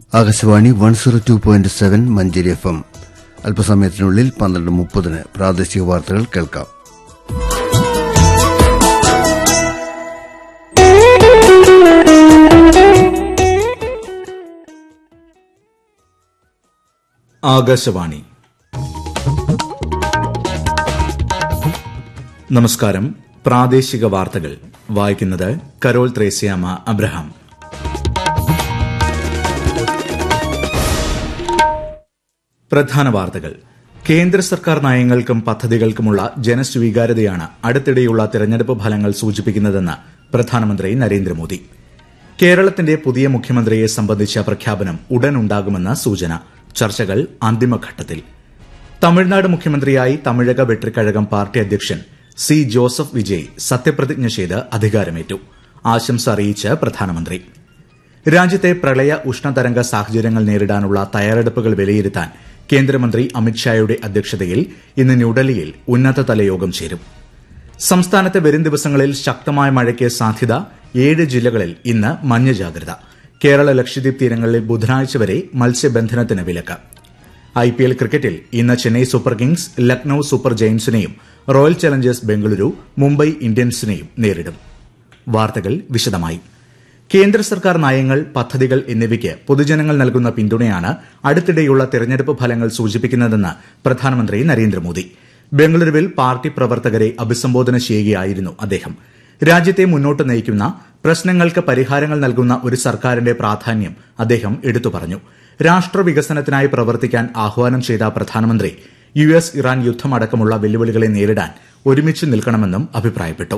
Akashvani one zero two point seven Manjeri F M അല്പസമയത്തിനുള്ളിൽ പന്ത്രണ്ട് മുപ്പതിന് പ്രാദേശിക വാർത്തകൾ കേൾക്കാം ആകാശവാണി നമസ്കാരം പ്രാദേശിക വാർത്തകൾ വായിക്കുന്നത് കരോൾ ത്രേസ്യാമ അബ്രഹാം പ്രധാന വാർത്തകൾ കേന്ദ്ര സർക്കാർ നയങ്ങൾക്കും പദ്ധതികൾക്കുമുള്ള ജനസ്വീകാര്യതയാണ് അടുത്തിടെയുള്ള തെരഞ്ഞെടുപ്പ് ഫലങ്ങൾ സൂചിപ്പിക്കുന്നതെന്ന് പ്രധാനമന്ത്രി നരേന്ദ്രമോദി കേരളത്തിന്റെ പുതിയ മുഖ്യമന്ത്രിയെ സംബന്ധിച്ച പ്രഖ്യാപനം ഉടൻ ഉണ്ടാകുമെന്ന സൂചന ചർച്ചകൾ അന്തിമഘട്ടത്തിൽ തമിഴ്നാട് മുഖ്യമന്ത്രിയായി തമിഴക വെട്രിക്കഴകം പാർട്ടി അധ്യക്ഷൻ സി ജോസഫ് വിജയ് സത്യപ്രതിജ്ഞ ചെയ്ത് അധികാരമേറ്റു ആശംസ അറിയിച്ച് പ്രധാനമന്ത്രി രാജ്യത്തെ പ്രളയ ഉഷ്ണതരംഗ സാഹചര്യങ്ങൾ നേരിടാനുള്ള തയ്യാറെടുപ്പുകൾ വിലയിരുത്താൻ കേന്ദ്രമന്ത്രി അമിത്ഷായുടെ അധ്യക്ഷതയിൽ ഇന്ന് ന്യൂഡൽഹിയിൽ ഉന്നതതല യോഗം ചേരും സംസ്ഥാനത്ത് വരും ദിവസങ്ങളിൽ ശക്തമായ മഴയ്ക്ക് സാധ്യത ഏഴ് ജില്ലകളിൽ ഇന്ന് മഞ്ഞ ജാഗ്രത കേരള ലക്ഷദ്വീപ് തീരങ്ങളിൽ ബുധനാഴ്ച വരെ മത്സ്യബന്ധനത്തിന് വിലക്ക് ഐപിഎൽ ക്രിക്കറ്റിൽ ഇന്ന് Chennai super kings Lucknow super ജയന്റ്സിനെയും റോയൽ ചലഞ്ചേഴ്സ് ബംഗളൂരു മുംബൈ ഇന്ത്യൻസിനെയും നേരിടും വാർത്തകൾ വിശദമായി കേന്ദ്ര സർക്കാർ നയങ്ങൾ പദ്ധതികൾ എന്നിവയ്ക്ക് പൊതുജനങ്ങൾ നൽകുന്ന പിന്തുണയാണ് അടുത്തിടെയുള്ള തെരഞ്ഞെടുപ്പ് ഫലങ്ങൾ സൂചിപ്പിക്കുന്നതെന്ന് പ്രധാനമന്ത്രി നരേന്ദ്രമോദി ബംഗളൂരുവിൽ പാർട്ടി പ്രവർത്തകരെ അഭിസംബോധന ചെയ്യുകയായിരുന്നു അദ്ദേഹം രാജ്യത്തെ മുന്നോട്ട് നയിക്കുന്ന പ്രശ്നങ്ങൾക്ക് പരിഹാരങ്ങൾ നൽകുന്ന ഒരു സർക്കാരിന്റെ പ്രാധാന്യം അദ്ദേഹം എടുത്തു പറഞ്ഞു രാഷ്ട്ര വികസനത്തിനായി പ്രവർത്തിക്കാൻ ആഹ്വാനം ചെയ്ത പ്രധാനമന്ത്രി യു എസ് ഇറാൻ യുദ്ധമടക്കമുള്ള വെല്ലുവിളികളെ നേരിടാൻ ഒരുമിച്ച് നിൽക്കണമെന്നും അഭിപ്രായപ്പെട്ടു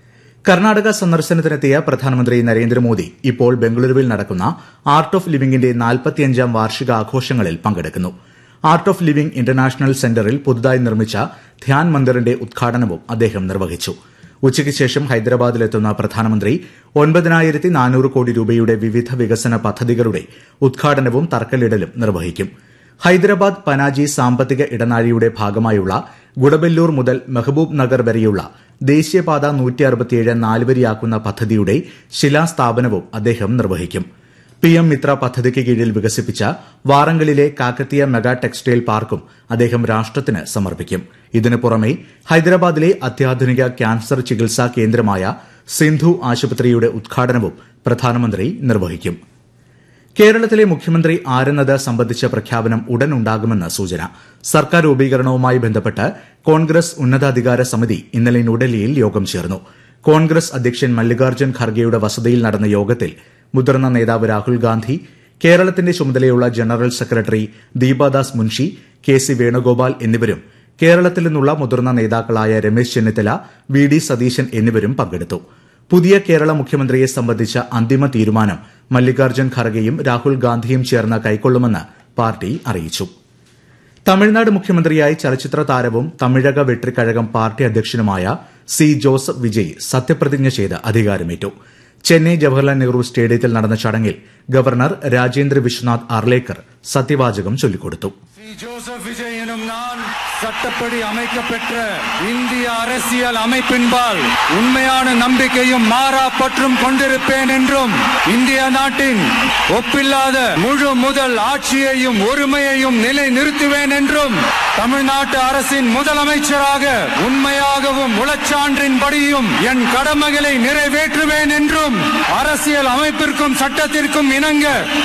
കർണാടക സന്ദർശനത്തിനെത്തിയ പ്രധാനമന്ത്രി നരേന്ദ്രമോദി ഇപ്പോൾ ബംഗളൂരുവിൽ നടക്കുന്ന ആർട്ട് ഓഫ് ലിവിംഗിന്റെ നാൽപ്പത്തിയഞ്ചാം വാർഷികാഘോഷങ്ങളിൽ പങ്കെടുക്കുന്നു ആർട്ട് ഓഫ് ലിവിംഗ് ഇന്റർനാഷണൽ സെന്ററിൽ പുതുതായി നിർമ്മിച്ച ധ്യാൻ മന്ദിറിന്റെ ഉദ്ഘാടനവും അദ്ദേഹം നിർവഹിച്ചു ഉച്ചയ്ക്ക് ശേഷം ഹൈദരാബാദിലെത്തുന്ന പ്രധാനമന്ത്രി ഒൻപതിനായിരത്തി നാനൂറ് കോടി രൂപയുടെ വിവിധ വികസന പദ്ധതികളുടെ ഉദ്ഘാടനവും തറക്കല്ലിടലും നിർവഹിക്കും ഹൈദരാബാദ് പനാജി സാമ്പത്തിക ഇടനാഴിയുടെ ഭാഗമായുള്ള ഗുഡബെല്ലൂർ മുതൽ മെഹബൂബ് നഗർ വരെയുള്ള ദേശീയപാത നൂറ്റി അറുപത്തിയേഴ് നാലുവരിയാക്കുന്ന പദ്ധതിയുടെ ശിലാസ്ഥാപനവും അദ്ദേഹം നിർവഹിക്കും പി എം മിത്ര പദ്ധതിക്ക് കീഴിൽ വികസിപ്പിച്ച വാറങ്കലിലെ കാക്കത്തിയ മെഗാ ടെക്സ്റ്റൈൽ പാർക്കും അദ്ദേഹം രാഷ്ട്രത്തിന് സമർപ്പിക്കും ഇതിനു പുറമെ ഹൈദരാബാദിലെ അത്യാധുനിക ക്യാൻസർ ചികിത്സാ കേന്ദ്രമായ സിന്ധു ആശുപത്രിയുടെ ഉദ്ഘാടനവും പ്രധാനമന്ത്രി നിർവഹിക്കും കേരളത്തിലെ മുഖ്യമന്ത്രി ആരെന്നത് സംബന്ധിച്ച പ്രഖ്യാപനം ഉടൻ ഉണ്ടാകുമെന്ന് സൂചന സർക്കാർ രൂപീകരണവുമായി ബന്ധപ്പെട്ട് കോൺഗ്രസ് ഉന്നതാധികാര സമിതി ഇന്നലെ ന്യൂഡൽഹിയിൽ യോഗം ചേർന്നു കോൺഗ്രസ് അധ്യക്ഷൻ മല്ലികാർജ്ജുൻ ഖർഗെയുടെ വസതിയിൽ നടന്ന യോഗത്തിൽ മുതിർന്ന നേതാവ് രാഹുൽ ഗാന്ധി കേരളത്തിന്റെ ചുമതലയുള്ള general secretary Deepa Das Munshi K C Venugopal എന്നിവരും കേരളത്തിൽ നിന്നുള്ള മുതിർന്ന നേതാക്കളായ രമേശ് ചെന്നിത്തല വി ഡി സതീശൻ എന്നിവരും പങ്കെടുത്തു പുതിയ കേരള മുഖ്യമന്ത്രിയെ സംബന്ധിച്ച അന്തിമ തീരുമാനം മല്ലികാർജ്ജുൻ ഖർഗെയും രാഹുൽ ഗാന്ധിയും ചേർന്ന് കൈക്കൊള്ളുമെന്ന് പാർട്ടി അറിയിച്ചു തമിഴ്നാട് മുഖ്യമന്ത്രിയായി ചലച്ചിത്ര താരവും തമിഴക വെട്രിക്കഴകം പാർട്ടി അധ്യക്ഷനുമായ സി ജോസഫ് വിജയ് സത്യപ്രതിജ്ഞ ചെയ്ത് അധികാരമേറ്റു ചെന്നൈ ജവഹർലാൽ നെഹ്റു സ്റ്റേഡിയത്തിൽ നടന്ന ചടങ്ങിൽ ഗവർണർ രാജേന്ദ്ര വിശ്വനാഥ് അർലേക്കർ സത്യവാചകം ചൊല്ലിക്കൊടുത്തു சி ஜோசப் விஜய் எனும் நான் சட்டப்படி அமைக்கப்பெற்ற இந்திய அரசியல் அமைப்பின்பால் உண்மையான நம்பிக்கையும் மாறா பற்றும் கொண்டிருப்பேன் என்றும் இந்திய நாட்டின் ஒப்பில்லாத முழு முதல் ஆட்சியையும் ஒருமையையும் நிலை நிறுத்துவேன் என்றும் தமிழ்நாட்டு அரசின் முதலமைச்சராக உண்மையாகவும் உளச்சான்றின்படியும் என் கடமைகளை நிறைவேற்றுவேன் என்றும் அரசியல் அமைப்பிற்கும் சட்டத்திற்கும் இணங்க